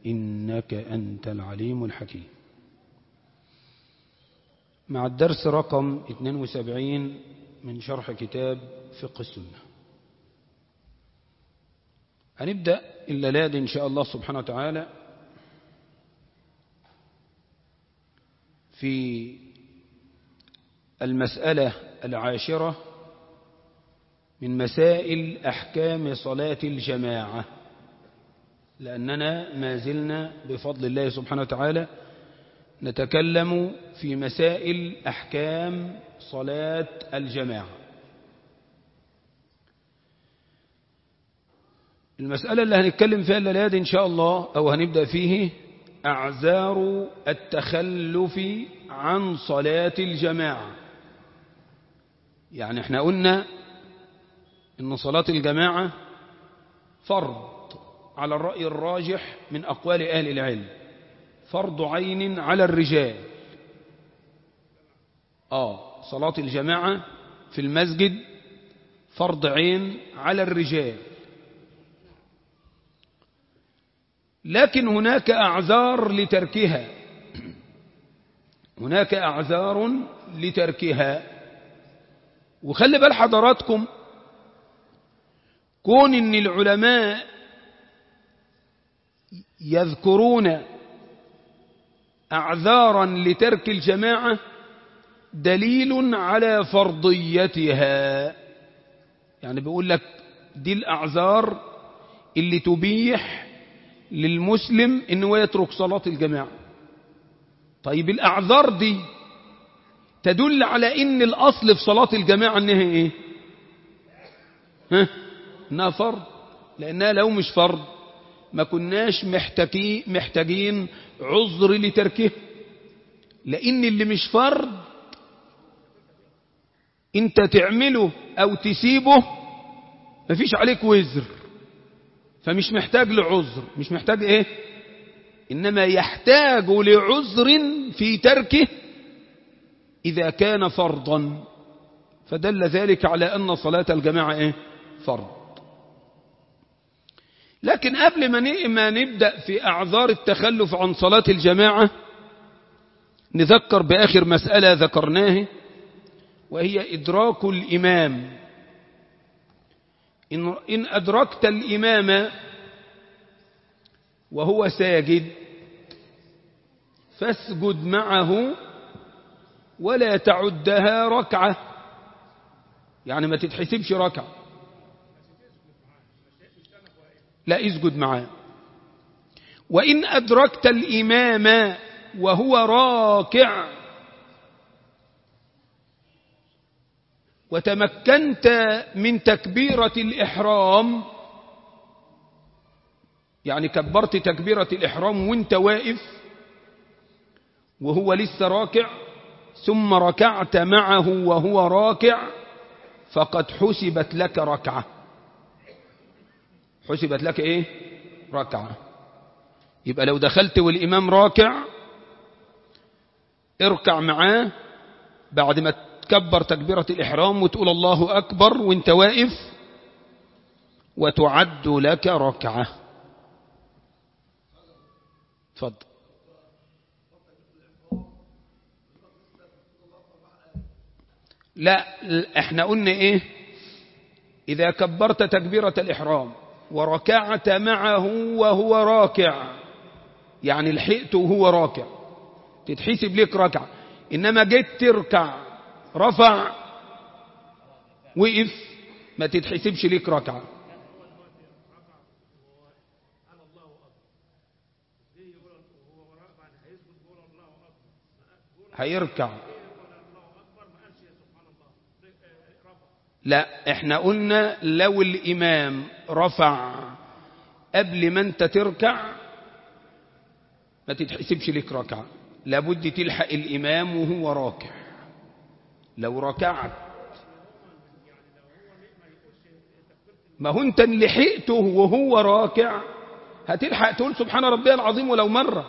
إنك أنت العليم الحكيم مع الدرس رقم 72 من شرح كتاب فقه السنة هنبدأ الليلة إن شاء الله سبحانه وتعالى في المسألة العاشرة من مسائل أحكام صلاة الجماعة لأننا ما زلنا بفضل الله سبحانه وتعالى نتكلم في مسائل أحكام صلاة الجماعة المسألة اللي هنتكلم فيها الليلة إن شاء الله أو هنبدأ فيه أعذار التخلف عن صلاة الجماعة يعني احنا قلنا إن صلاة الجماعة فرض على الرأي الراجح من أقوال أهل العلم فرض عين على الرجال آه صلاة الجماعة في المسجد فرض عين على الرجال لكن هناك أعذار لتركها هناك أعذار لتركها وخلي بال حضراتكم كون ان العلماء يذكرون أعذارا لترك الجماعة دليل على فرضيتها يعني بيقول لك دي الأعذار اللي تبيح للمسلم انه يترك صلاة الجماعة طيب الأعذار دي تدل على ان الأصل في صلاة الجماعة انها ايه ها انها فرض لانها لو مش فرض ما كناش محتاجين محتاجين عذر لتركه لان اللي مش فرض انت تعمله او تسيبه مفيش عليك وزر فمش محتاج لعذر مش محتاج ايه انما يحتاج لعذر في تركه اذا كان فرضا فدل ذلك على ان صلاة الجماعة ايه فرض لكن قبل ما نبدأ في أعذار التخلف عن صلاة الجماعة نذكر بآخر مسألة ذكرناه وهي إدراك الإمام إن أدركت الإمام وهو ساجد فاسجد معه ولا تعدها ركعة يعني ما تتحسبش ركعة لا اسجد معاه وإن أدركت الإمام وهو راكع وتمكنت من تكبيرة الإحرام يعني كبرت تكبيرة الإحرام وانت واقف وهو لسه راكع ثم ركعت معه وهو راكع فقد حسبت لك ركعه حسبت لك ايه ركعة يبقى لو دخلت والإمام راكع اركع معاه بعد ما تكبر تكبيرة الإحرام وتقول الله أكبر وانت واقف وتعد لك ركعة تفضل لا احنا قلنا ايه إذا كبرت تكبيرة الإحرام وركعت معه وهو راكع يعني لحقته وهو راكع تتحسب لك ركعة إنما جيت تركع رفع وقف ما تتحسبش لك ركعة هيركع لا احنا قلنا لو الامام رفع قبل ما انت تركع ما تتحسبش لك ركعة لابد تلحق الامام وهو راكع لو ركعت ما هو انت اللي لحقته وهو راكع هتلحق تقول سبحان ربي العظيم ولو مرة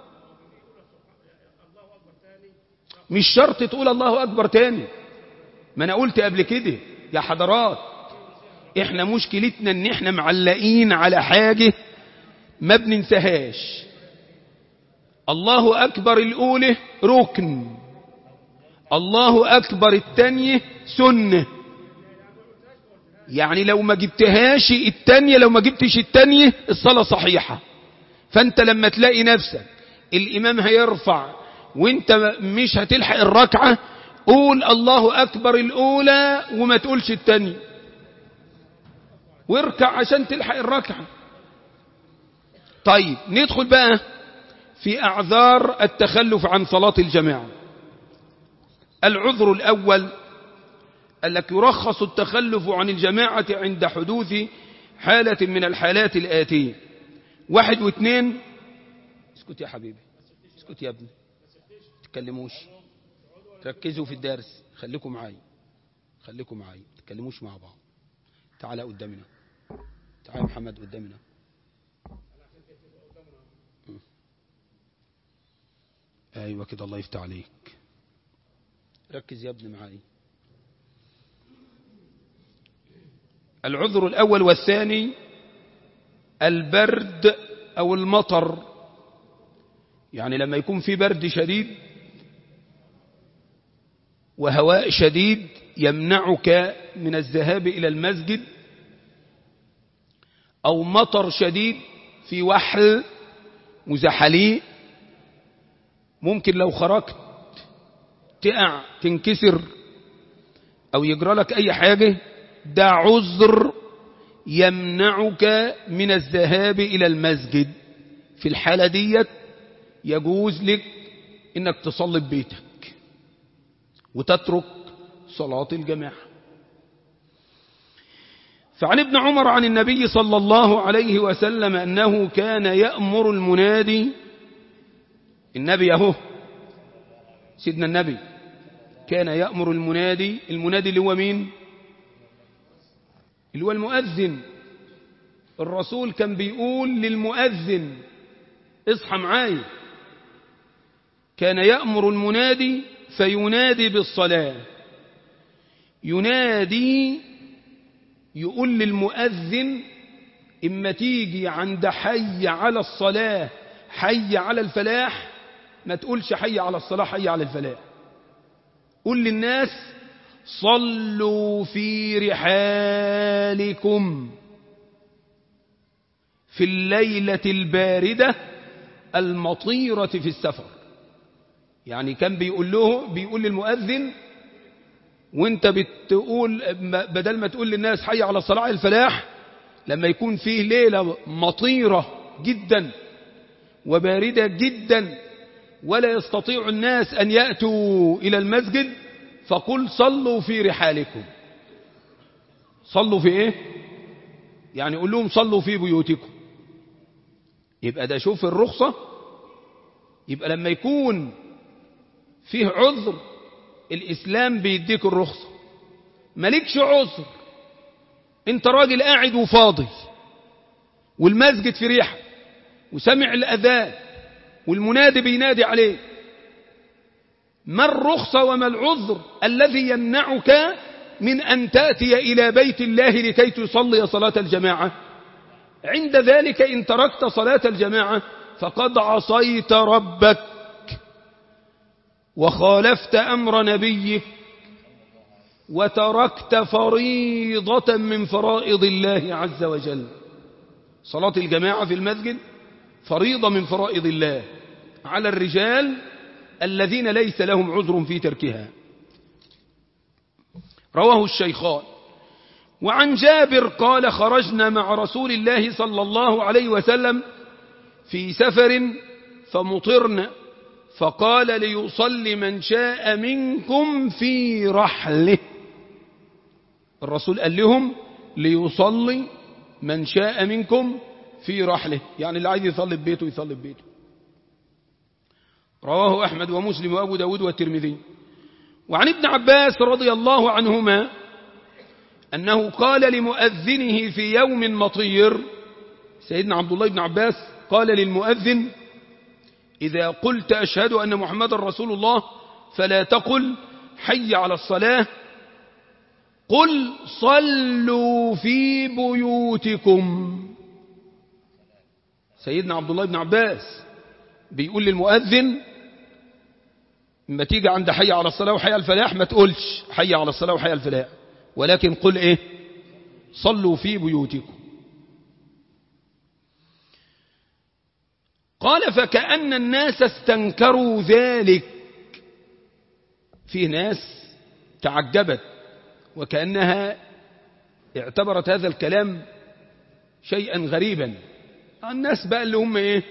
مش شرط تقول الله أكبر تاني ما أنا قلت قبل كده يا حضرات احنا مشكلتنا ان احنا معلقين على حاجة ما بننساهاش الله أكبر الأولى ركن الله أكبر التانية سنة يعني لو ما جبتهاش التانية لو ما جبتش التانية الصلاة صحيحة فانت لما تلاقي نفسك الإمام هيرفع وانت مش هتلحق الركعة قول الله أكبر الأولى وما تقولش التانية واركع عشان تلحق الركعة طيب ندخل بقى في أعذار التخلف عن صلاة الجماعة العذر الأول قال لك يرخص التخلف عن الجماعة عند حدوث حالة من الحالات الآتية واحد واثنين اسكت يا حبيبي اسكت يا ابني تتكلموش ركزوا في الدرس خليكم معايا خليكم معايا تتكلموش مع بعض تعالى قدامنا تعالى محمد قدامنا ايوه كده الله يفتح عليك ركز يا ابني معايا العذر الأول والثاني البرد أو المطر يعني لما يكون في برد شديد وهواء شديد يمنعك من الذهاب إلى المسجد أو مطر شديد في وحل وزحليق ممكن لو خرجت تقع تنكسر أو يجرى لك أي حاجة ده عذر يمنعك من الذهاب إلى المسجد في الحالة ديت يجوز لك انك تصلي ببيتك وتترك صلاة الجماعة فعن ابن عمر عن النبي صلى الله عليه وسلم أنه كان يأمر المنادي النبي اهو سيدنا النبي كان يأمر المنادي المنادي اللي هو مين اللي هو المؤذن الرسول كان بيقول للمؤذن اصحى معايا كان يأمر المنادي فينادي بالصلاة ينادي يقول للمؤذن إما تيجي عند حي على الصلاة حي على الفلاح ما تقولش حي على الصلاة حي على الفلاح قل للناس صلوا في رحالكم في الليلة الباردة المطيرة في السفر يعني كان بيقول له بيقول للمؤذن وانت بتقول بدل ما تقول للناس حي على صلاة الفلاح لما يكون فيه ليلة مطيرة جدا وباردة جدا ولا يستطيع الناس أن يأتوا إلى المسجد فقل صلوا في رحالكم صلوا في ايه يعني قول لهم صلوا في بيوتكم يبقى ده شوف الرخصة يبقى لما يكون فيه عذر الإسلام بيديك الرخصة مالكش عذر انت راجل قاعد وفاضي والمسجد في ريحة وسمع الأذان والمنادي بينادي عليه ما الرخصة وما العذر الذي يمنعك من أن تأتي إلى بيت الله لكي تصلي صلاة الجماعة عند ذلك إن تركت صلاة الجماعة فقد عصيت ربك وخالفت أمر نبيك وتركت فريضة من فرائض الله عز وجل صلاة الجماعة في المسجد فريضة من فرائض الله على الرجال الذين ليس لهم عذر في تركها رواه الشيخان وعن جابر قال خرجنا مع رسول الله صلى الله عليه وسلم في سفر فمطرنا فقال ليصلي من شاء منكم في رحله الرسول قال لهم ليصلي من شاء منكم في رحله يعني اللي عايز يصلي ببيته يصلي ببيته رواه أحمد ومسلم وأبو داود والترمذي وعن ابن عباس رضي الله عنهما أنه قال لمؤذنه في يوم مطير سيدنا عبد الله بن عباس قال للمؤذن إذا قلت أشهد أن محمد رسول الله فلا تقل حي على الصلاة قل صلوا في بيوتكم سيدنا عبد الله بن عباس بيقول للمؤذن لما تيجي عند حي على الصلاة وحي على الفلاح ما تقولش حي على الصلاة وحي على الفلاح ولكن قل ايه صلوا في بيوتكم قال فكأن الناس استنكروا ذلك في ناس تعجبت وكأنها اعتبرت هذا الكلام شيئا غريبا الناس بقى اللي هم ايه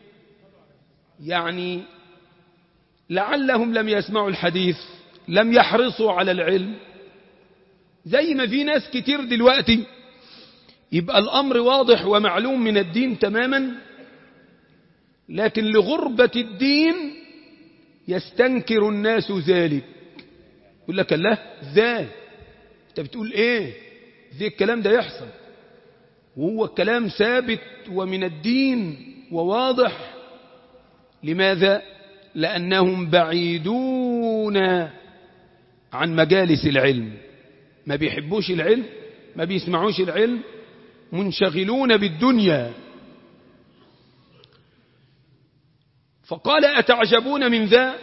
يعني لعلهم لم يسمعوا الحديث لم يحرصوا على العلم زي ما في ناس كتير دلوقتي يبقى الأمر واضح ومعلوم من الدين تماما لكن لغربة الدين يستنكر الناس ذلك يقول لك الله ذا انت بتقول ايه ذي الكلام ده يحصل وهو الكلام ثابت ومن الدين وواضح لماذا لأنهم بعيدون عن مجالس العلم ما بيحبوش العلم ما بيسمعوش العلم منشغلون بالدنيا فقال أتعجبون من ذا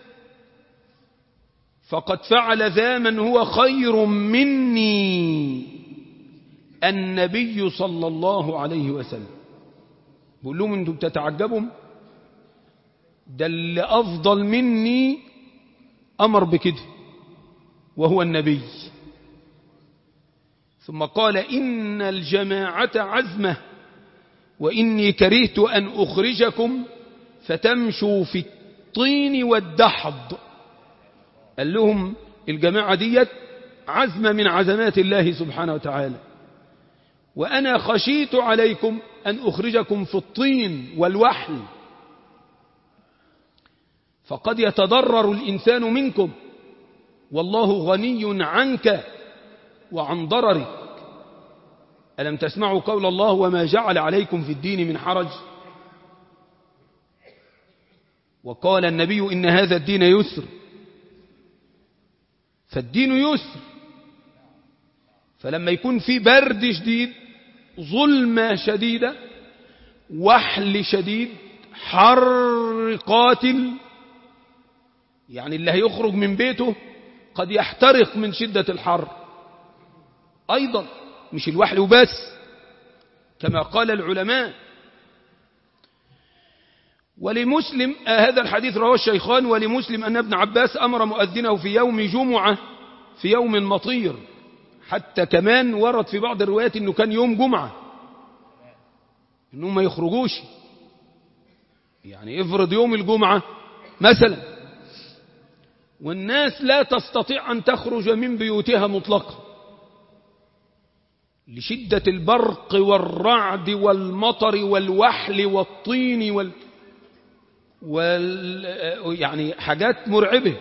فقد فعل ذا من هو خير مني النبي صلى الله عليه وسلم بقول لهم انتم بتتعجبوا ده اللي أفضل مني أمر بكده وهو النبي ثم قال إن الجماعة عزمة وإني كرهت أن أخرجكم فتمشوا في الطين والدحض قال لهم الجماعة ديت عزمة من عزمات الله سبحانه وتعالى وأنا خشيت عليكم أن أخرجكم في الطين والوحل فقد يتضرر الإنسان منكم والله غني عنك وعن ضررك ألم تسمعوا قول الله وما جعل عليكم في الدين من حرج وقال النبي إن هذا الدين يسر فالدين يسر فلما يكون في برد شديد ظلمة شديدة وحل شديد حر قاتل يعني اللي هيخرج من بيته قد يحترق من شدة الحر أيضا مش الوحل وبس كما قال العلماء ولمسلم آه هذا الحديث رواه الشيخان ولمسلم أن ابن عباس أمر مؤذنه في يوم جمعة في يوم مطير حتى كمان ورد في بعض الروايات أنه كان يوم جمعة أنهم ما يخرجوش يعني افرض يوم الجمعة مثلا والناس لا تستطيع أن تخرج من بيوتها مطلقا لشدة البرق والرعد والمطر والوحل والطين وال... وال... يعني حاجات مرعبة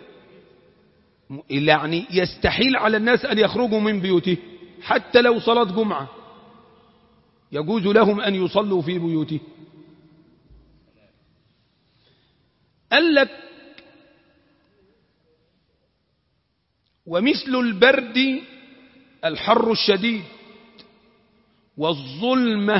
يعني يستحيل على الناس أن يخرجوا من بيوته حتى لو صلاة جمعة يجوز لهم أن يصلوا في بيوته قال لك ومثل البرد الحر الشديد والظلمة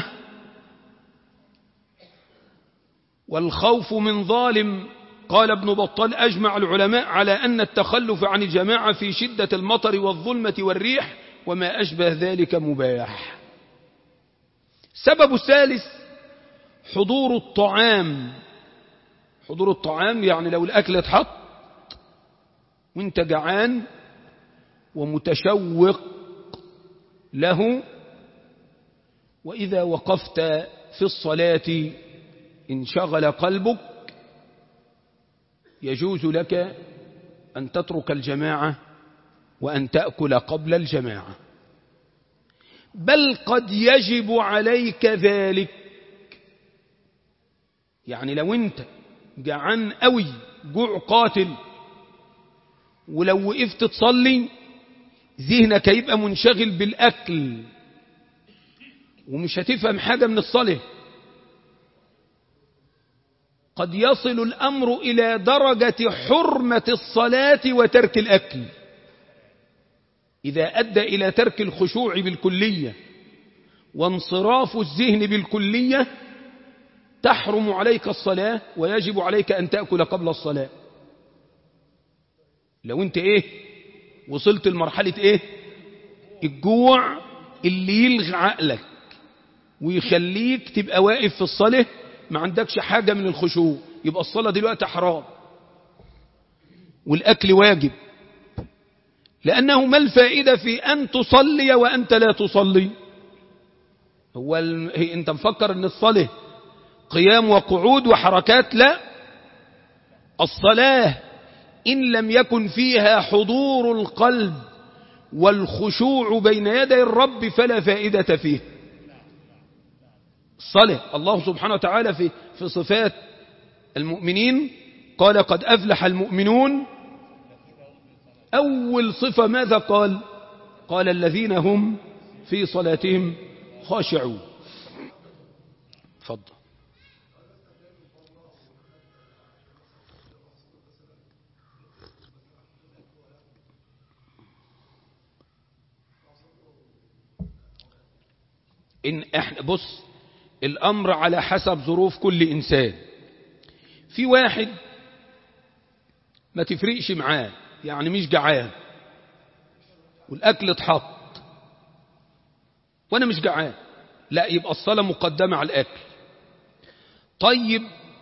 والخوف من ظالم قال ابن بطال أجمع العلماء على أن التخلف عن الجماعة في شدة المطر والظلمة والريح وما أشبه ذلك مباح سبب الثالث حضور الطعام حضور الطعام يعني لو الأكل اتحط وانت جعان ومتشوق له وإذا وقفت في الصلاة انشغل قلبك يجوز لك أن تترك الجماعة وأن تأكل قبل الجماعة بل قد يجب عليك ذلك يعني لو انت جعان قوي جوع قاتل ولو وقفت تصلي ذهنك هيبقى منشغل بالأكل ومش هتفهم حاجة من الصلاة قد يصل الأمر إلى درجة حرمة الصلاة وترك الأكل إذا أدى إلى ترك الخشوع بالكلية وانصراف الذهن بالكلية تحرم عليك الصلاة ويجب عليك أن تأكل قبل الصلاة لو انت ايه وصلت لمرحلة ايه الجوع اللي يلغي عقلك ويخليك تبقى واقف في الصلاة ما عندكش حاجة من الخشوع يبقى الصلاة دلوقتي حرام والأكل واجب لأنه ما الفائدة في أن تصلي وأنت لا تصلي هو ال... هي أنت مفكر أن الصلاة قيام وقعود وحركات لا الصلاة إن لم يكن فيها حضور القلب والخشوع بين يدي الرب فلا فائدة فيه الصلاة الله سبحانه وتعالى في, في صفات المؤمنين قال قد أفلح المؤمنون أول صفة ماذا قال قال الذين هم في صلاتهم خاشعون تفضل إن احنا بص الأمر على حسب ظروف كل إنسان في واحد ما تفرقش معاه يعني مش جعان والأكل اتحط وأنا مش جعان لا يبقى الصلاة مقدمة على الأكل طيب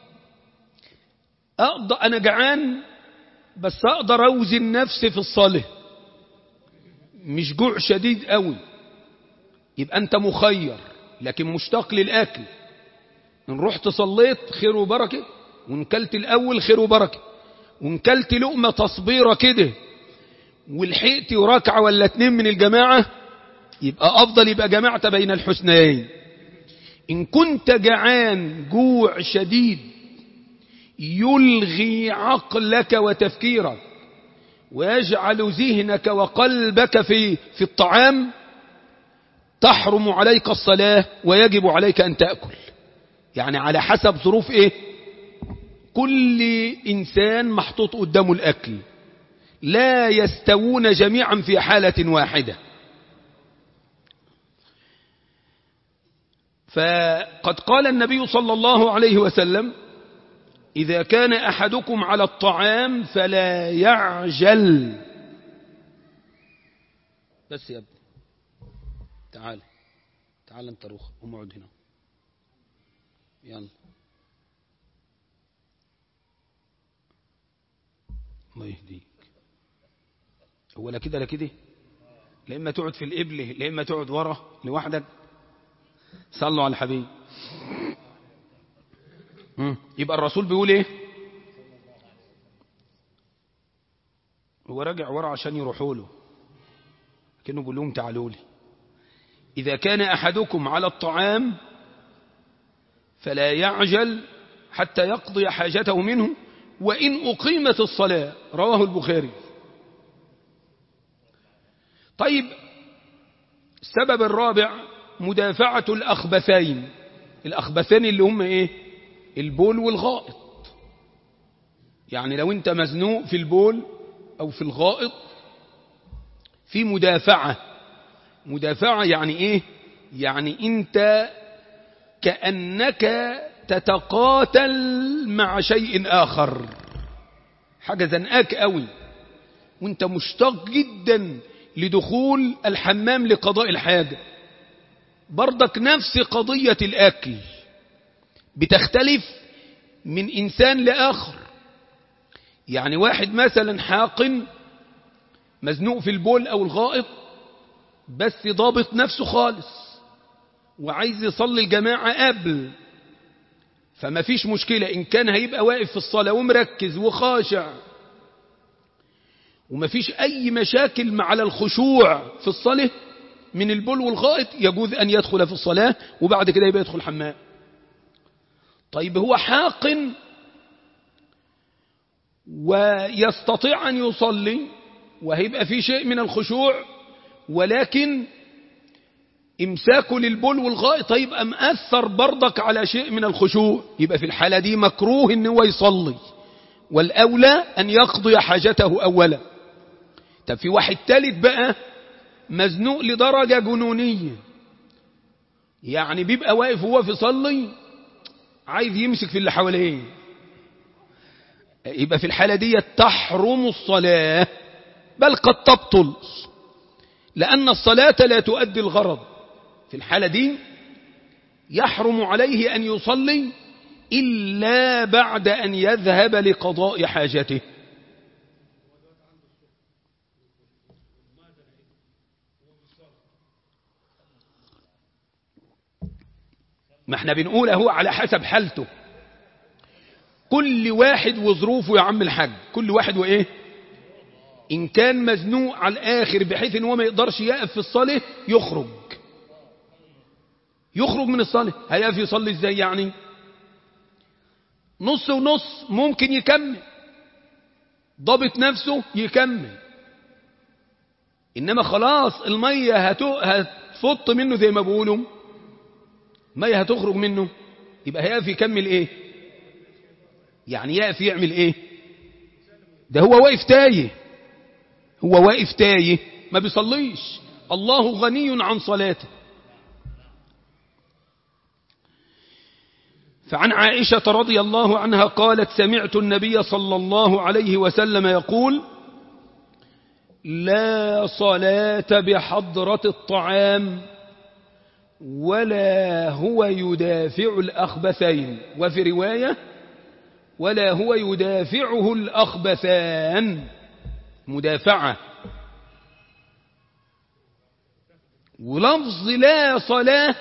أقدر أنا جعان بس أقدر أوزن نفسي في الصلاة مش جوع شديد قوي يبقى أنت مخير لكن مشتاق للأكل إن رحت صليت خير وبركة وإن كلت الأول خير وبركة وإن كلت لقمة تصبيرة كده ولحقت ركعة ولا اتنين من الجماعة يبقى أفضل يبقى جمعت بين الحسنيين إن كنت جعان جوع شديد يلغي عقلك وتفكيرك ويجعل ذهنك وقلبك في في الطعام تحرم عليك الصلاة ويجب عليك أن تأكل يعني على حسب ظروف إيه كل إنسان محطوط قدامه الأكل لا يستوون جميعا في حالة واحدة فقد قال النبي صلى الله عليه وسلم إذا كان أحدكم على الطعام فلا يعجل بس يا ابني تعال تعال انت روح قوم اقعد هنا يلا الله يهديك هو لا كده لا كده لا اما تقعد في القبل لا اما تقعد ورا لوحدك صلوا على الحبيب يبقى الرسول بيقول ايه هو راجع ورا عشان يروحوا له كانه بيقول لهم تعالوا لي إذا كان أحدكم على الطعام فلا يعجل حتى يقضي حاجته منه وإن أقيمت الصلاة رواه البخاري طيب السبب الرابع مدافعة الأخبثين الأخبثين اللي هم إيه البول والغائط يعني لو أنت مزنوق في البول أو في الغائط في مدافعة مدافعة يعني إيه يعني أنت كأنك تتقاتل مع شيء آخر حاجة زنقاك قوي وانت مشتاق جدا لدخول الحمام لقضاء الحاجة برضك نفس قضية الأكل بتختلف من إنسان لآخر يعني واحد مثلا حاقن مزنوق في البول أو الغائط بس ضابط نفسه خالص وعايز يصلي الجماعة قبل فما فيش مشكلة إن كان هيبقى واقف في الصلاة ومركز وخاشع وما فيش أي مشاكل على الخشوع في الصلاة من البول والغائط يجوز أن يدخل في الصلاة وبعد كده يبقى يدخل الحمام طيب هو حاقن ويستطيع أن يصلي وهيبقى في شيء من الخشوع ولكن امساكه للبول والغائط يبقى مأثر برضك على شيء من الخشوع يبقى في الحالة دي مكروه ان هو يصلي والأولى أن يقضي حاجته أولا طب في واحد تالت بقى مزنوق لدرجة جنونية يعني بيبقى واقف هو في صلي عايز يمسك في اللي حواليه يبقى في الحالة دي تحرم الصلاة بل قد تبطل لأن الصلاة لا تؤدي الغرض في الحالة دي يحرم عليه أن يصلي إلا بعد أن يذهب لقضاء حاجته ما احنا بنقول هو على حسب حالته كل واحد وظروفه يا عم الحاج كل واحد وايه ان كان مزنوق على الاخر بحيث ان هو ما يقدرش يقف في الصلاه يخرج يخرج من الصلاه هيقف يصلي ازاي يعني نص ونص ممكن يكمل ضابط نفسه يكمل انما خلاص الميه هتفط منه زي ما بيقولوا ميه هتخرج منه يبقى هيقف يكمل ايه يعني يقف يعمل ايه ده هو واقف تايه هو واقف تايه ما بيصليش الله غني عن صلاته فعن عائشة رضي الله عنها قالت سمعت النبي صلى الله عليه وسلم يقول لا صلاة بحضرة الطعام ولا هو يدافع الأخبثين وفي رواية ولا هو يدافعه الأخبثان مدافعة ولفظ لا صلاة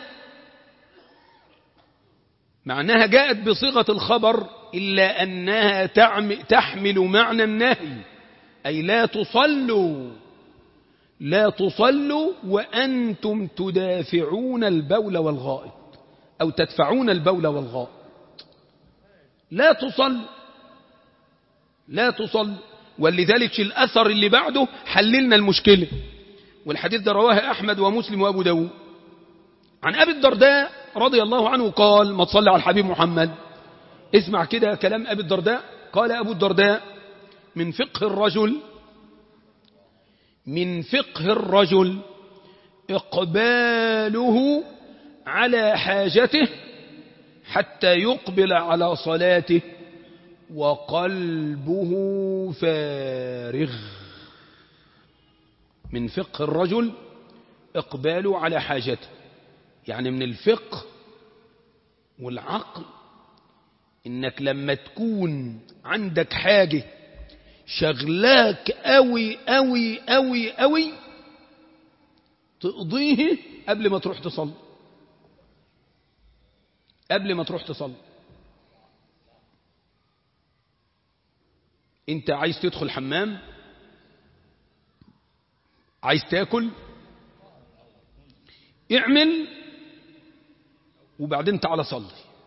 معناها جاءت بصيغة الخبر إلا أنها تحمل معنى النهي أي لا تصلوا لا تصلوا وأنتم تدافعون البول والغائط أو تدفعون البول والغائط لا تصل لا تصل ولذلك الأثر اللي بعده حللنا المشكلة والحديث ده رواه أحمد ومسلم وأبو داود عن أبي الدرداء رضي الله عنه قال ما تصلي على الحبيب محمد اسمع كده كلام أبي الدرداء قال أبو الدرداء من فقه الرجل من فقه الرجل إقباله على حاجته حتى يقبل على صلاته وقلبه فارغ من فقه الرجل إقباله على حاجته يعني من الفقه والعقل إنك لما تكون عندك حاجة شغلاك أوي أوي أوي أوي تقضيه قبل ما تروح تصلي قبل ما تروح تصلي انت عايز تدخل حمام عايز تاكل اعمل وبعدين تعالى صلي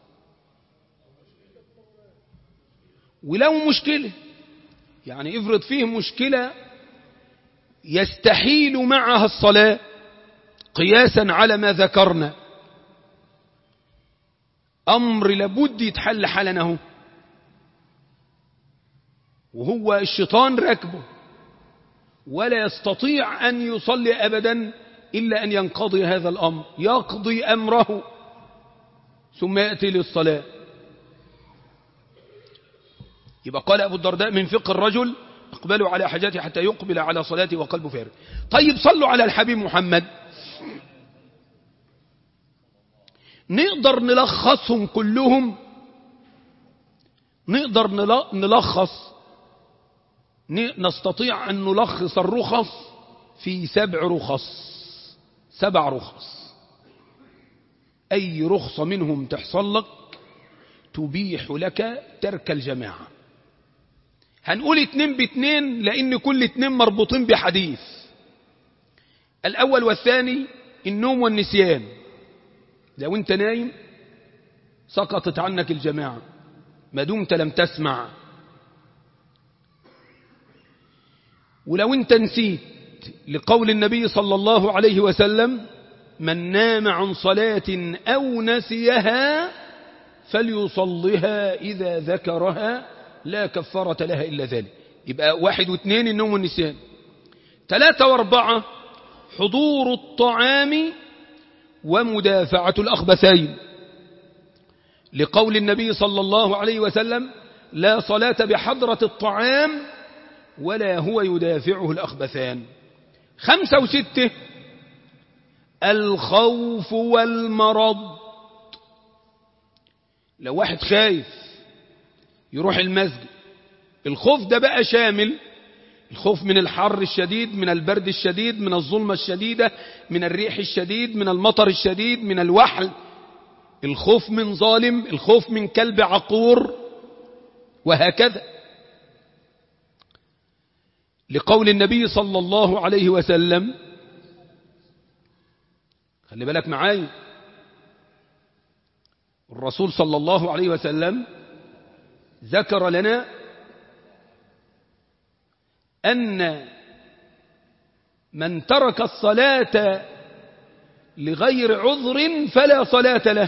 ولو مشكلة يعني افرض فيه مشكلة يستحيل معها الصلاة قياسا على ما ذكرنا أمر لابد يتحل حالا اهو وهو الشيطان ركبه ولا يستطيع أن يصلي أبدا إلا أن ينقضي هذا الأمر يقضي أمره ثم يأتي للصلاة يبقى قال أبو الدرداء من فقه الرجل اقبلوا على حاجاته حتى يقبل على صلاته وقلبه فارغ طيب صلوا على الحبيب محمد نقدر نلخصهم كلهم نقدر نلخص نستطيع أن نلخص الرخص في سبع رخص سبع رخص أي رخصة منهم تحصل لك تبيح لك ترك الجماعة هنقول اتنين باتنين لأن كل اتنين مربوطين بحديث الأول والثاني النوم والنسيان لو انت نايم سقطت عنك الجماعة ما دمت لم تسمع ولو انت نسيت لقول النبي صلى الله عليه وسلم من نام عن صلاة أو نسيها فليصلها إذا ذكرها لا كفارة لها إلا ذلك يبقى واحد واثنين النوم والنسيان ثلاثة واربعة حضور الطعام ومدافعة الأخبثين لقول النبي صلى الله عليه وسلم لا صلاة بحضرة الطعام ولا هو يدافعه الأخبثان خمسة وستة الخوف والمرض لو واحد خايف يروح المسجد الخوف ده بقى شامل الخوف من الحر الشديد من البرد الشديد من الظلمة الشديدة من الريح الشديد من المطر الشديد من الوحل الخوف من ظالم الخوف من كلب عقور وهكذا لقول النبي صلى الله عليه وسلم خلي بالك معاي الرسول صلى الله عليه وسلم ذكر لنا أن من ترك الصلاة لغير عذر فلا صلاة له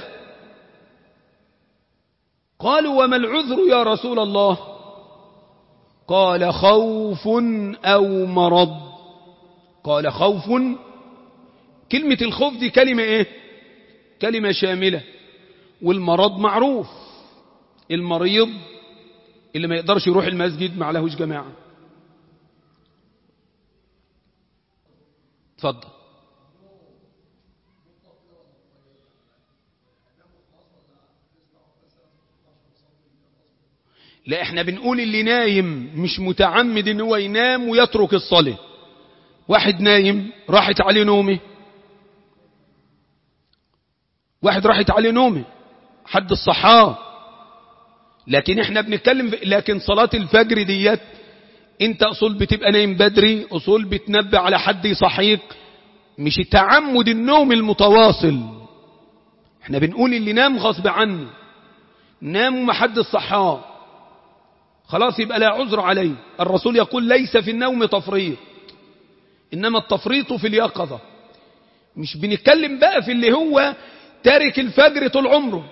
قالوا وما العذر يا رسول الله قال خوف أو مرض قال خوف كلمة الخوف دي كلمة ايه كلمة شاملة والمرض معروف المريض اللي ما يقدرش يروح المسجد ما لهوش جماعة اتفضل لا احنا بنقول اللي نايم مش متعمد ان هو ينام ويترك الصلاة واحد نايم راحت عليه نومه واحد راحت عليه نومه حد الصحاه لكن احنا بنتكلم لكن صلاة الفجر ديت انت اصول بتبقى نايم بدري اصول بتنبه على حد يصحيك مش تعمد النوم المتواصل احنا بنقول اللي نام غصب عنه نام وما حد الصحاه خلاص يبقى لا عذر عليه الرسول يقول ليس في النوم تفريط إنما التفريط في اليقظة مش بنتكلم بقى في اللي هو تارك الفجر طول عمره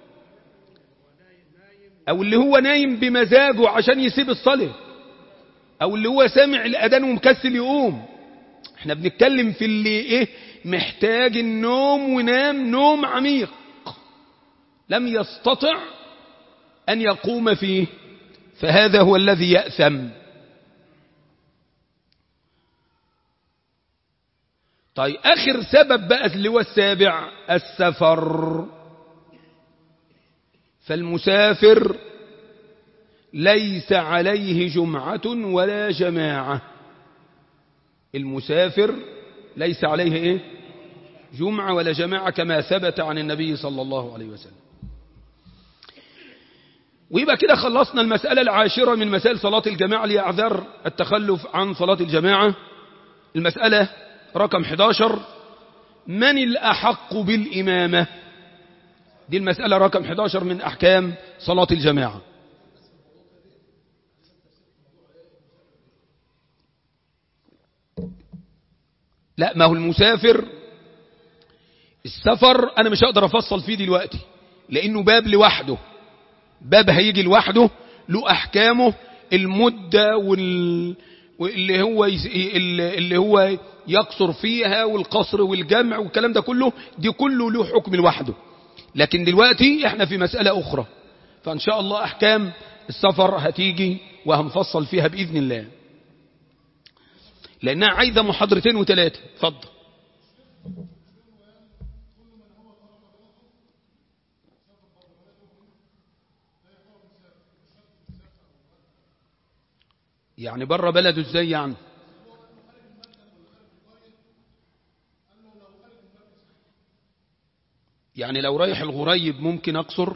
أو اللي هو نايم بمزاجه عشان يسيب الصلاة أو اللي هو سامع الأذان ومكسل يقوم احنا بنتكلم في اللي ايه محتاج النوم ونام نوم عميق لم يستطع أن يقوم فيه فهذا هو الذي يأثم طيب آخر سبب بقى اللي هو السابع السفر فالمسافر ليس عليه جمعة ولا جماعة المسافر ليس عليه إيه؟ جمعة ولا جماعة كما ثبت عن النبي صلى الله عليه وسلم ويبقى كده خلصنا المسألة العاشرة من مسائل صلاة الجماعة لأعذار التخلف عن صلاة الجماعة المسألة رقم 11 من الأحق بالإمامة دي المسألة رقم 11 من أحكام صلاة الجماعة لا ما هو المسافر السفر أنا مش هقدر أفصل فيه دلوقتي لأنه باب لوحده باب هيجي لوحده له أحكامه المدة وال... واللي هو يس... اللي هو يقصر فيها والقصر والجمع والكلام ده كله دي كله له حكم لوحده لكن دلوقتي احنا في مسألة أخرى فإن شاء الله أحكام السفر هتيجي وهنفصل فيها بإذن الله لأنها عايزة محاضرتين وثلاثة اتفضل يعني بره بلده ازاي يعني يعني لو رايح الغريب ممكن اقصر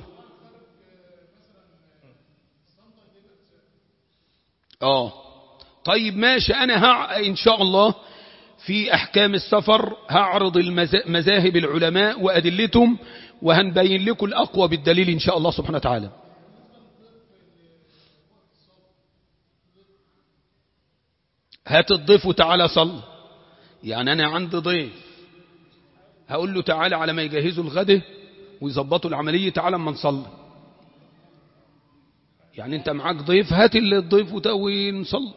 اه طيب ماشي انا ها ان شاء الله في احكام السفر هعرض مذاهب العلماء وادلتهم وهنبين لكم الاقوى بالدليل ان شاء الله سبحانه وتعالى هات الضيف وتعالى صل يعني أنا عندي ضيف هقول له تعالى على ما يجهزوا الغده ويظبطوا العملية تعالى اما نصلي يعني انت معاك ضيف هات اللي الضيف ونصلي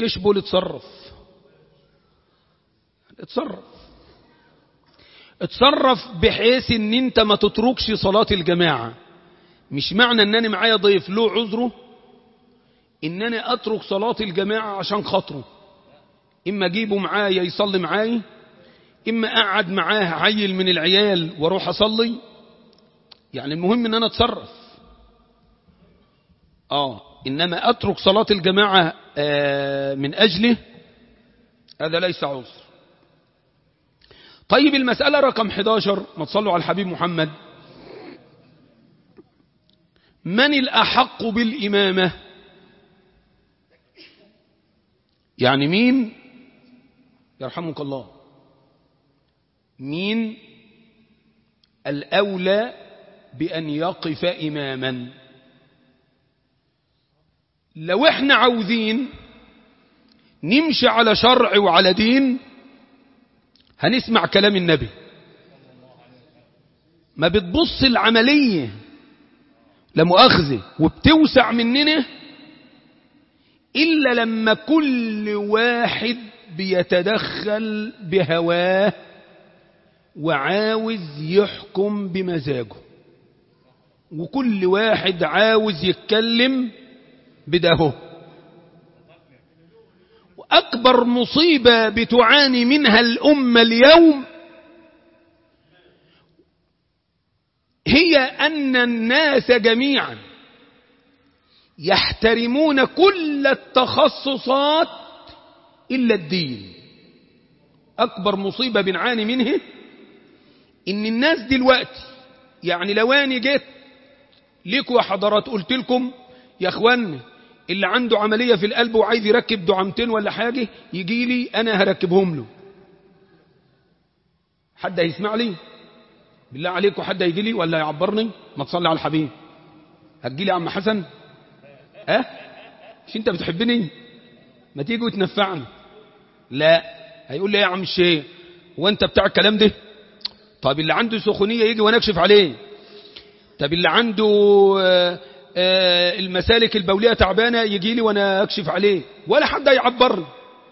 الجيش بول اتصرف اتصرف اتصرف بحيث ان انت ما تتركش صلاة الجماعة مش معنى ان انا معايا ضيف له عذره ان انا اترك صلاة الجماعة عشان خاطره اما اجيبه معايا يصلي معاي اما اقعد معاه عيل من العيال واروح اصلي يعني المهم ان انا اتصرف اه انما اترك صلاة الجماعة آه من اجله هذا ليس عذر طيب المسألة رقم 11 ما تصلوا على الحبيب محمد من الأحق بالإمامة يعني مين يرحمك الله مين الأولى بأن يقف إماما لو احنا عاوزين نمشي على شرع وعلى دين هنسمع كلام النبي ما بتبص العملية لمؤاخذة وبتوسع مننا إلا لما كل واحد بيتدخل بهواه وعاوز يحكم بمزاجه وكل واحد عاوز يتكلم بدهه وأكبر مصيبة بتعاني منها الأمة اليوم هي أن الناس جميعا يحترمون كل التخصصات إلا الدين أكبر مصيبة بنعاني منها إن الناس دلوقتي يعني لو أنا جيت ليكوا يا حضرات قلت لكم يا أخواني اللي عنده عملية في القلب وعايز يركب دعامتين ولا حاجة يجي لي أنا هركبهم له حد هيسمع لي بالله عليكم حد هيجي لي ولا يعبرني ما تصلي على الحبيب هتجي لي يا عم حسن اه مش انت بتحبني ما تيجي وتنفعني لا هيقول لي يا عم الشيخ هو انت بتاع الكلام ده طب اللي عنده سخونية يجي وانا اكشف عليه طب اللي عنده آه آه المسالك البولية تعبانة يجي لي وانا اكشف عليه ولا حد هيعبرني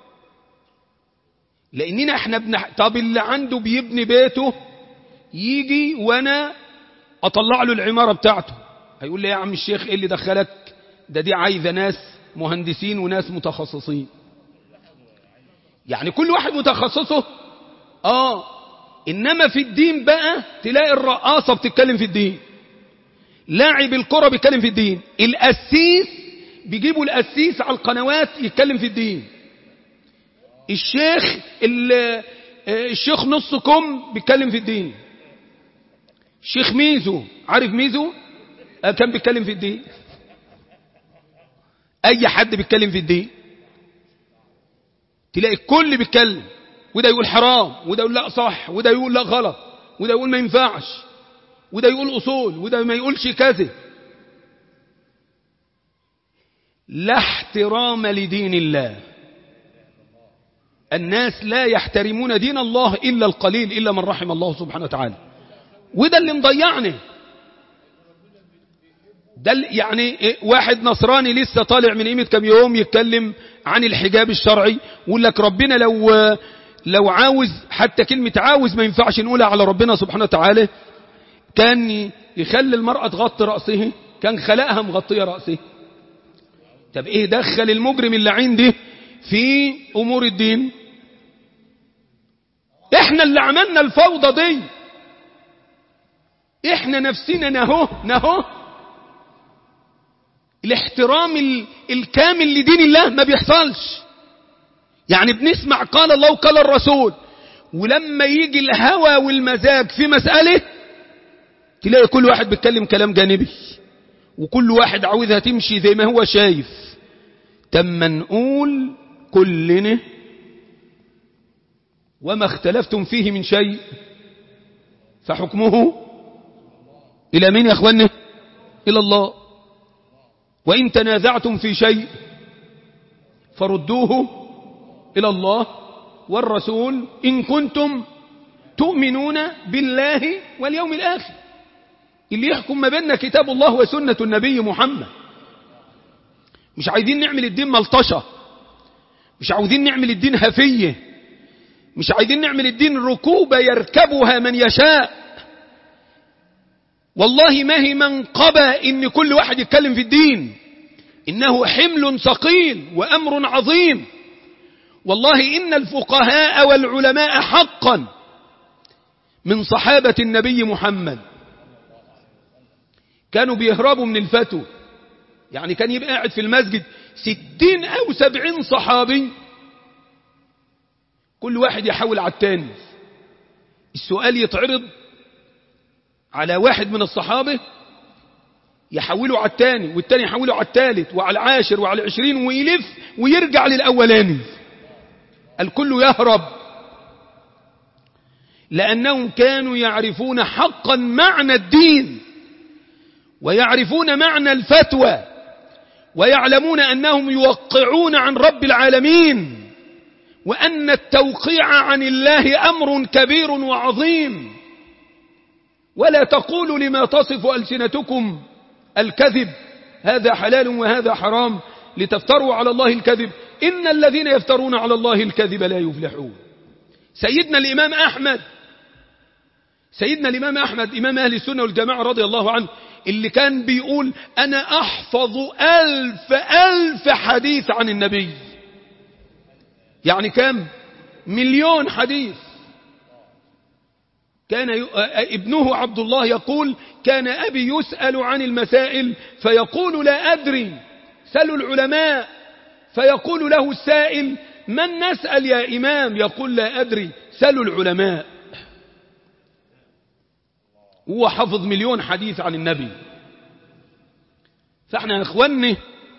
لاننا احنا بنح... طب اللي عنده بيبني بيته يجي وانا اطلع له العمارة بتاعته هيقول لي يا عم الشيخ ايه اللي دخلك ده دي عايزة ناس مهندسين وناس متخصصين يعني كل واحد متخصصه اه انما في الدين بقى تلاقي الرقاصة بتتكلم في الدين لاعب الكرة بيتكلم في الدين القسيس بيجيبوا القسيس على القنوات يتكلم في الدين الشيخ الشيخ نص كم بيتكلم في الدين الشيخ ميزو عارف ميزو كان بيتكلم في الدين اي حد بيتكلم في الدين تلاقي الكل بيتكلم وده يقول حرام وده يقول لا صح وده يقول لا غلط وده يقول ما ينفعش وده يقول أصول وده ما يقولش كذا لا احترام لدين الله الناس لا يحترمون دين الله إلا القليل إلا من رحم الله سبحانه وتعالى وده اللي مضيعني ده يعني واحد نصراني لسه طالع من قيمة كم يوم يتكلم عن الحجاب الشرعي ويقول لك ربنا لو لو عاوز حتى كلمة عاوز ما ينفعش نقولها على ربنا سبحانه وتعالى كان يخلي المرأة تغطي رأسه كان خلقها مغطية رأسه طب ايه دخل المجرم اللي عندي في امور الدين احنا اللي عملنا الفوضى دي احنا نفسنا نهو نهو الاحترام الكامل لدين الله ما بيحصلش يعني بنسمع قال الله وقال الرسول ولما يجي الهوى والمزاج في مسألة تلاقي كل واحد بيتكلم كلام جانبي وكل واحد عاوزها تمشي زي ما هو شايف تم نقول كلنا وما اختلفتم فيه من شيء فحكمه إلى مين يا أخوانا إلى الله وإن تنازعتم في شيء فردوه إلى الله والرسول إن كنتم تؤمنون بالله واليوم الآخر اللي يحكم ما بيننا كتاب الله وسنة النبي محمد مش عايزين نعمل الدين ملطشة مش عاوزين نعمل الدين هفية مش عايزين نعمل الدين ركوبة يركبها من يشاء والله ما هي منقبة ان كل واحد يتكلم في الدين انه حمل ثقيل وامر عظيم والله ان الفقهاء والعلماء حقا من صحابة النبي محمد كانوا بيهربوا من الفتوى يعني كان يبقى قاعد في المسجد ستين أو سبعين صحابي كل واحد يحاول على التاني السؤال يتعرض على واحد من الصحابة يحوله على التاني والتاني يحوله على التالت وعلى العاشر وعلى العشرين ويلف ويرجع للأولاني الكل يهرب لأنهم كانوا يعرفون حقا معنى الدين ويعرفون معنى الفتوى ويعلمون أنهم يوقعون عن رب العالمين وأن التوقيع عن الله أمر كبير وعظيم ولا تقولوا لما تصف ألسنتكم الكذب هذا حلال وهذا حرام لتفتروا على الله الكذب إن الذين يفترون على الله الكذب لا يفلحون سيدنا الإمام أحمد سيدنا الإمام أحمد إمام أهل السنة والجماعة رضي الله عنه اللي كان بيقول أنا أحفظ ألف ألف حديث عن النبي يعني كم مليون حديث كان ابنه عبد الله يقول كان أبي يسأل عن المسائل فيقول لا أدري سلوا العلماء فيقول له السائل من نسأل يا إمام يقول لا أدري سلوا العلماء هو حفظ مليون حديث عن النبي فاحنا يا اخواني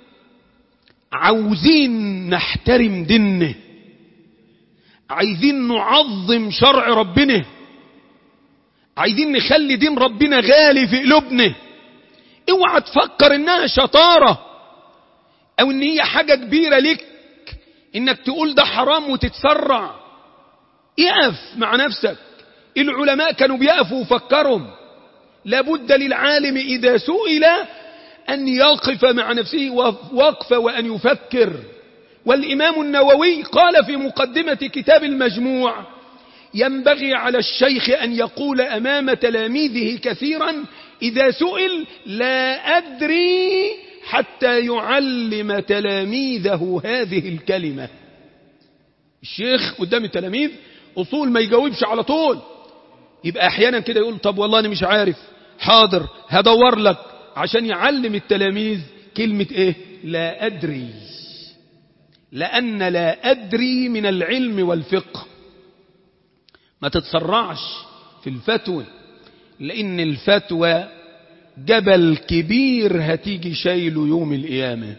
عاوزين نحترم ديننا عايزين نعظم شرع ربنا عايزين نخلي دين ربنا غالي في قلوبنا اوعى تفكر انها شطارة او ان هي حاجة كبيرة لك انك تقول ده حرام وتتسرع اقف مع نفسك العلماء كانوا بيقفوا وفكروا لابد للعالم إذا سئل أن يقف مع نفسه وقف وأن يفكر والإمام النووي قال في مقدمة كتاب المجموع ينبغي على الشيخ أن يقول أمام تلاميذه كثيرا إذا سئل لا أدري حتى يعلم تلاميذه هذه الكلمة الشيخ قدام التلاميذ أصول ما يجاوبش على طول يبقى أحيانا كده يقول طب والله أنا مش عارف حاضر هدور لك عشان يعلم التلاميذ كلمة إيه لا أدري لأن لا أدري من العلم والفقه ما تتسرعش في الفتوى لأن الفتوى جبل كبير هتيجي شايله يوم القيامة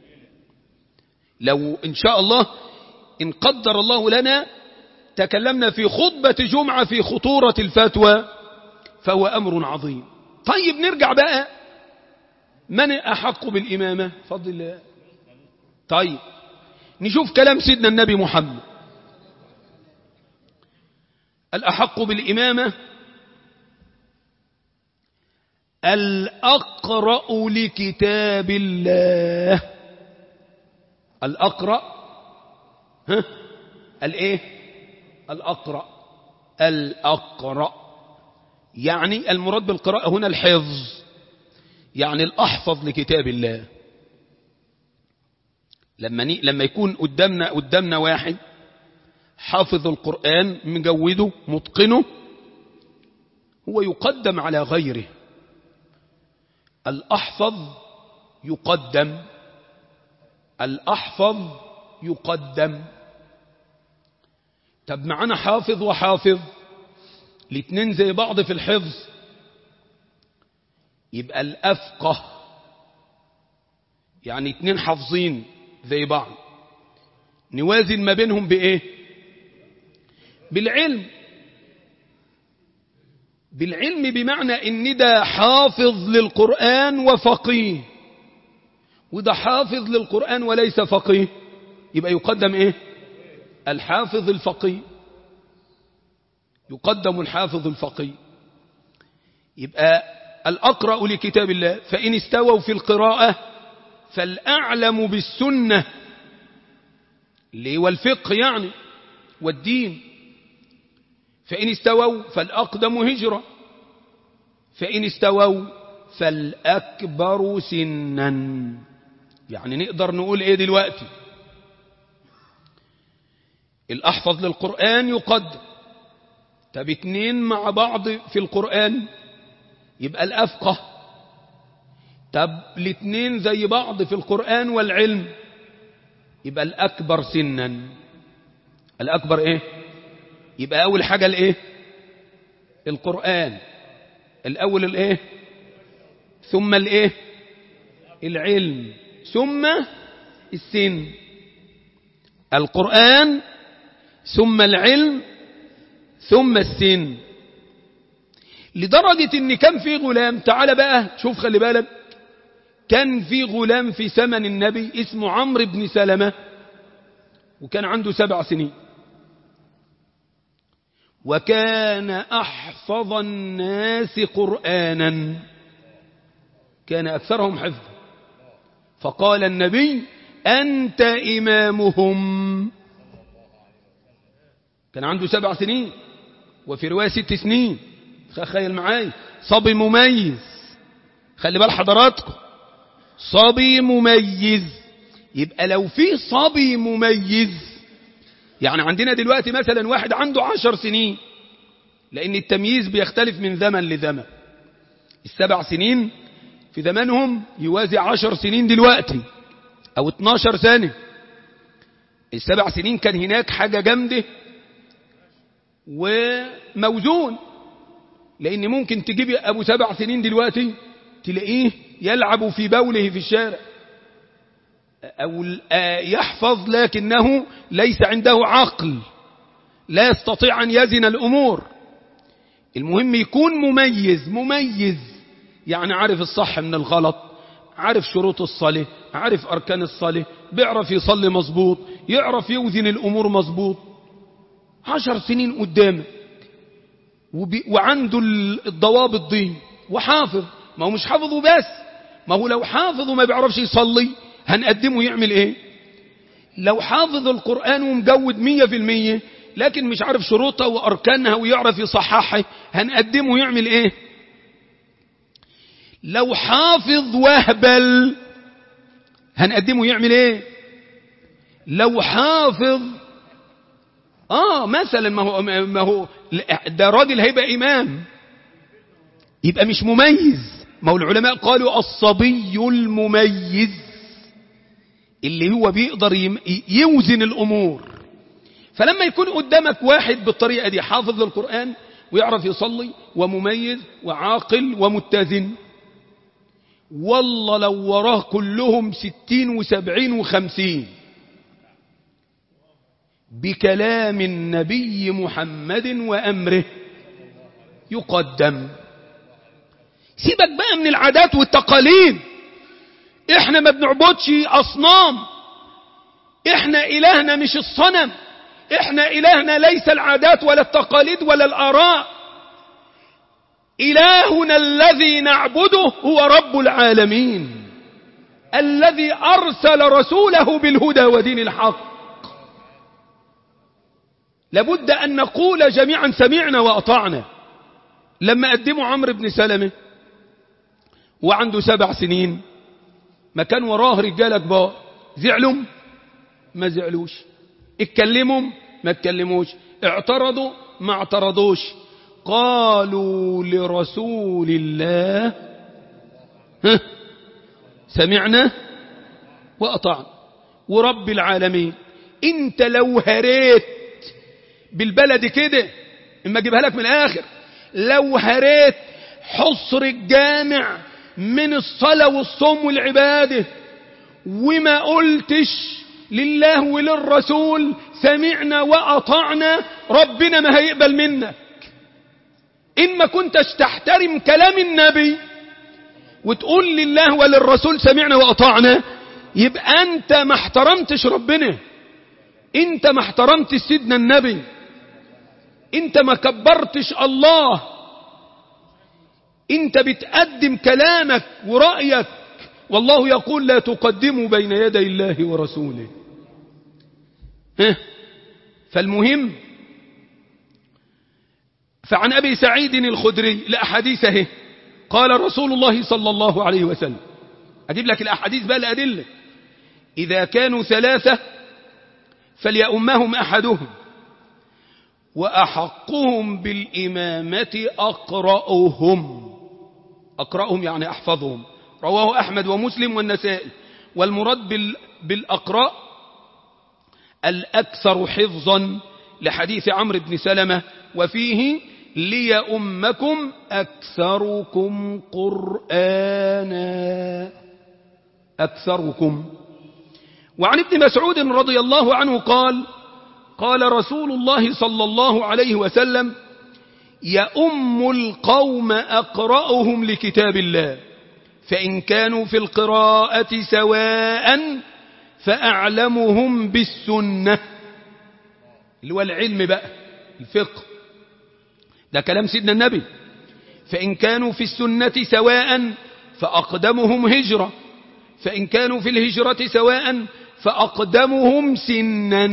لو إن شاء الله إن قدر الله لنا تكلمنا في خطبة جمعة في خطورة الفتوى فهو أمر عظيم طيب نرجع بقى من أحق بالإمامة فضل الله طيب نشوف كلام سيدنا النبي محمد الأحق بالإمامة الأقرأ لكتاب الله الأقرأ ها الإيه الأقرأ الأقرأ يعني المراد بالقراءة هنا الحفظ يعني الأحفظ لكتاب الله لما لما يكون قدامنا قدامنا واحد حافظ القرآن مجوده متقنه هو يقدم على غيره الأحفظ يقدم الأحفظ يقدم طب معنا حافظ وحافظ الاتنين زي بعض في الحفظ يبقى الأفقه يعني اتنين حافظين زي بعض نوازن ما بينهم بإيه بالعلم بالعلم بمعنى ان ده حافظ للقرآن وفقيه وده حافظ للقرآن وليس فقيه يبقى يقدم ايه الحافظ الفقيه يقدم الحافظ الفقيه يبقى الأقرأ لكتاب الله فإن استووا في القراءة فالأعلم بالسنة اللي هو الفقه يعني والدين فإن استووا فالأقدم هجرة فإن استووا فالأكبر سنا يعني نقدر نقول إيه دلوقتي الأحفظ للقرآن يقدم طب اتنين مع بعض في القرآن يبقى الأفقه طب الاتنين زي بعض في القرآن والعلم يبقى الأكبر سنا الأكبر إيه يبقى أول حاجة الإيه القرآن الأول الإيه ثم الإيه العلم ثم السن القرآن ثم العلم ثم السن لدرجة ان كان في غلام تعال بقى شوف خلي بالك كان في غلام في زمن النبي اسمه عمرو بن سلمة وكان عنده سبع سنين وكان أحفظ الناس قرآنا كان أكثرهم حفظا فقال النبي أنت إمامهم كان عنده سبع سنين وفي رواية ست سنين تخيل معاي صبي مميز خلي بال حضراتكم صبي مميز يبقى لو في صبي مميز يعني عندنا دلوقتي مثلا واحد عنده عشر سنين لأن التمييز بيختلف من زمن لزمن السبع سنين في زمانهم يوازي عشر سنين دلوقتي أو 12 سنة السبع سنين كان هناك حاجة جامدة وموزون لأن ممكن تجيب أبو سبع سنين دلوقتي تلاقيه يلعب في بوله في الشارع أو يحفظ لكنه ليس عنده عقل لا يستطيع أن يزن الأمور المهم يكون مميز مميز يعني عارف الصح من الغلط عارف شروط الصلاة عارف أركان الصلاة بيعرف يصلي مظبوط يعرف يوزن الأمور مظبوط عشر سنين قدامه وعنده الضوابط دي وحافظ ما هو مش حافظه بس ما هو لو حافظ وما بيعرفش يصلي هنقدمه يعمل ايه لو حافظ القرآن ومجود مية في المية لكن مش عارف شروطها وأركانها ويعرف يصححها هنقدمه يعمل ايه لو حافظ وهبل هنقدمه يعمل ايه لو حافظ اه مثلا ما هو ما هو ده راجل هيبقى امام يبقى مش مميز ما هو العلماء قالوا الصبي المميز اللي هو بيقدر يوزن الامور فلما يكون قدامك واحد بالطريقه دي حافظ القران ويعرف يصلي ومميز وعاقل ومتزن والله لو وراه كلهم ستين وسبعين وخمسين بكلام النبي محمد وأمره يقدم سيبك بقى من العادات والتقاليد احنا ما بنعبدش أصنام احنا إلهنا مش الصنم احنا إلهنا ليس العادات ولا التقاليد ولا الآراء إلهنا الذي نعبده هو رب العالمين الذي أرسل رسوله بالهدى ودين الحق لابد أن نقول جميعا سمعنا وأطعنا لما قدموا عمرو بن سلمة وعنده سبع سنين ما كان وراه رجاله كبار زعلوا ما زعلوش اتكلموا ما اتكلموش اعترضوا ما اعترضوش قالوا لرسول الله ها سمعنا وأطعنا ورب العالمين انت لو هريت بالبلد كده اما اجيبها لك من الاخر لو هريت حصر الجامع من الصلاة والصوم والعبادة وما قلتش لله وللرسول سمعنا وأطعنا ربنا ما هيقبل منك إن ما كنتش تحترم كلام النبي وتقول لله وللرسول سمعنا وأطعنا يبقى أنت ما احترمتش ربنا أنت ما احترمتش سيدنا النبي أنت ما كبرتش الله أنت بتقدم كلامك ورأيك والله يقول لا تقدموا بين يدي الله ورسوله ها فالمهم فعن أبي سعيد الخدري لأحاديثه قال رسول الله صلى الله عليه وسلم أجيب لك الأحاديث بقى الأدلة إذا كانوا ثلاثة فليأمهم أحدهم وأحقهم بالإمامة أقرأهم أقرأهم يعني أحفظهم رواه أحمد ومسلم والنسائي والمراد بال بالأقراء الأكثر حفظا لحديث عمرو بن سلمة وفيه ليأمكم أكثركم قرآنا أكثركم وعن ابن مسعود رضي الله عنه قال قال رسول الله صلى الله عليه وسلم يأم القوم أقرأهم لكتاب الله فإن كانوا في القراءة سواء فأعلمهم بالسنة اللي هو العلم بقى الفقه ده كلام سيدنا النبي فإن كانوا في السنة سواء فأقدمهم هجرة فإن كانوا في الهجرة سواء فأقدمهم سنا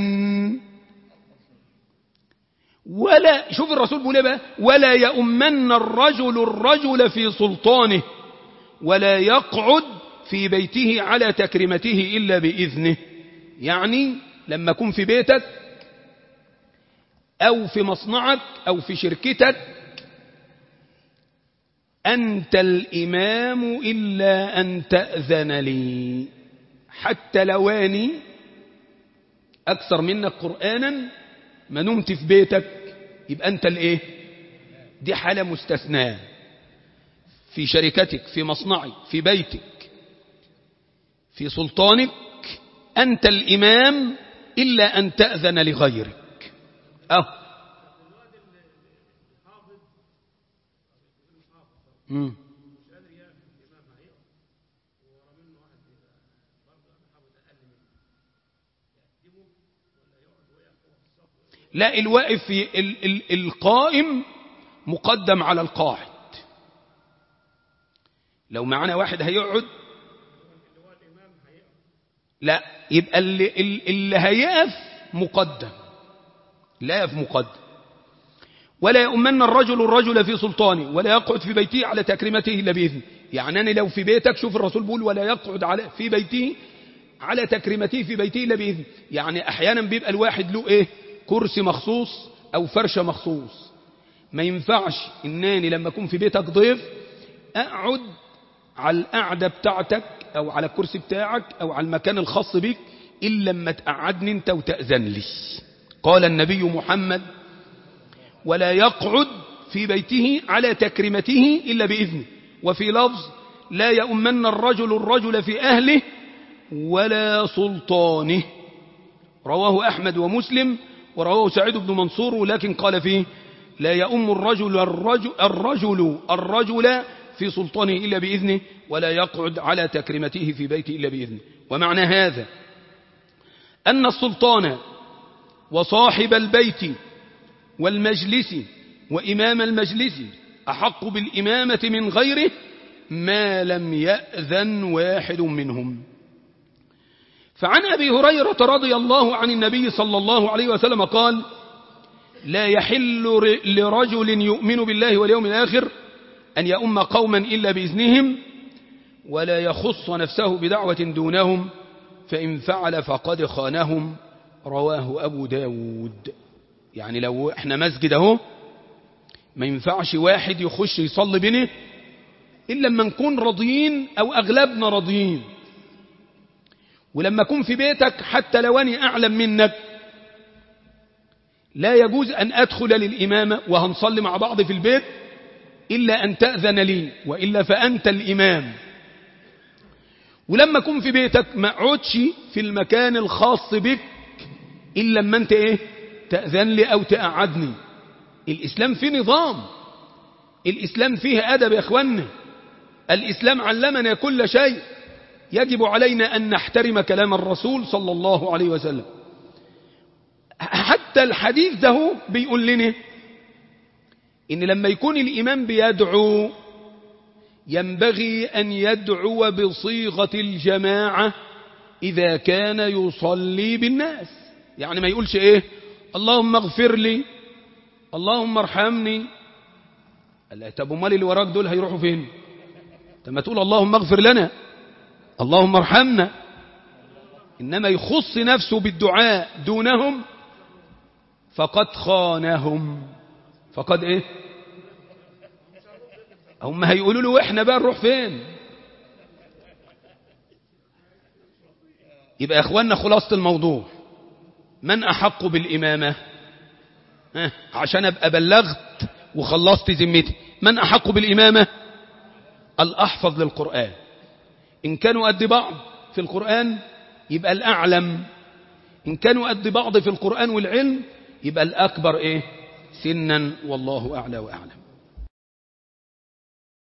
ولا شوف الرسول بيقول بقى ولا يؤمن الرجل الرجل في سلطانه ولا يقعد في بيته على تكرمته إلا بإذنه يعني لما أكون في بيتك أو في مصنعك أو في شركتك أنت الإمام إلا أن تأذن لي حتى لواني أكثر منك قرآنا ما نمت في بيتك يبقى أنت الإيه دي حالة مستثناة في شركتك في مصنعك في بيتك في سلطانك أنت الإمام إلا أن تأذن لغيرك أه مم. لا الواقف في ال ال القائم مقدم على القاعد لو معنا واحد هيقعد لا يبقى اللي, اللي هيقف مقدم لا يقف مقدم ولا يؤمن الرجل الرجل في سلطانه ولا يقعد في بيته على تكريمته إلا بإذنه يعني أنا لو في بيتك شوف الرسول بيقول ولا يقعد على في بيته على تكريمته في بيته إلا بإذنه يعني أحيانا بيبقى الواحد له إيه كرسي مخصوص أو فرشة مخصوص ما ينفعش إناني لما أكون في بيتك ضيف أقعد على القعدة بتاعتك أو على الكرسي بتاعك أو على المكان الخاص بك إلا لما تقعدني أنت وتأذن لي قال النبي محمد ولا يقعد في بيته على تكريمته إلا بإذنه وفي لفظ لا يؤمن الرجل الرجل في أهله ولا سلطانه رواه أحمد ومسلم ورواه سعيد بن منصور ولكن قال فيه لا يؤم الرجل الرجل, الرجل الرجل في سلطانه إلا بإذنه ولا يقعد على تكريمته في بيته إلا بإذنه ومعنى هذا أن السلطان وصاحب البيت والمجلس وإمام المجلس أحق بالإمامة من غيره ما لم يأذن واحد منهم فعن أبي هريرة رضي الله عن النبي صلى الله عليه وسلم قال لا يحل لرجل يؤمن بالله واليوم الآخر أن يؤم قوما إلا بإذنهم ولا يخص نفسه بدعوة دونهم فإن فعل فقد خانهم رواه أبو داود يعني لو احنا مسجد اهو ما ينفعش واحد يخش يصلي بنا إلا لما نكون راضيين أو أغلبنا راضيين ولما أكون في بيتك حتى لو أني أعلم منك لا يجوز أن أدخل للإمامة وهنصلي مع بعض في البيت إلا أن تأذن لي وإلا فأنت الإمام ولما أكون في بيتك ما اقعدش في المكان الخاص بك إلا لما أنت إيه تأذن لي أو تقعدني الإسلام فيه نظام الإسلام فيه أدب يا أخوانا الإسلام علمنا كل شيء يجب علينا أن نحترم كلام الرسول صلى الله عليه وسلم حتى الحديث ده بيقول لنا إن لما يكون الإمام بيدعو ينبغي أن يدعو بصيغة الجماعة إذا كان يصلي بالناس يعني ما يقولش ايه اللهم اغفر لي اللهم ارحمني قال لا طب امال اللي وراك دول هيروحوا فين طب ما تقول اللهم اغفر لنا اللهم ارحمنا انما يخص نفسه بالدعاء دونهم فقد خانهم فقد ايه هم هيقولوا له احنا بقى نروح فين يبقى يا اخواننا خلاصة الموضوع من احق بالامامة ها عشان ابقى بلغت وخلصت ذمتي من احق بالامامة الاحفظ للقرآن ان كانوا قد بعض في القرآن يبقى الاعلم ان كانوا قد بعض في القرآن والعلم يبقى الاكبر ايه سنا والله اعلى واعلم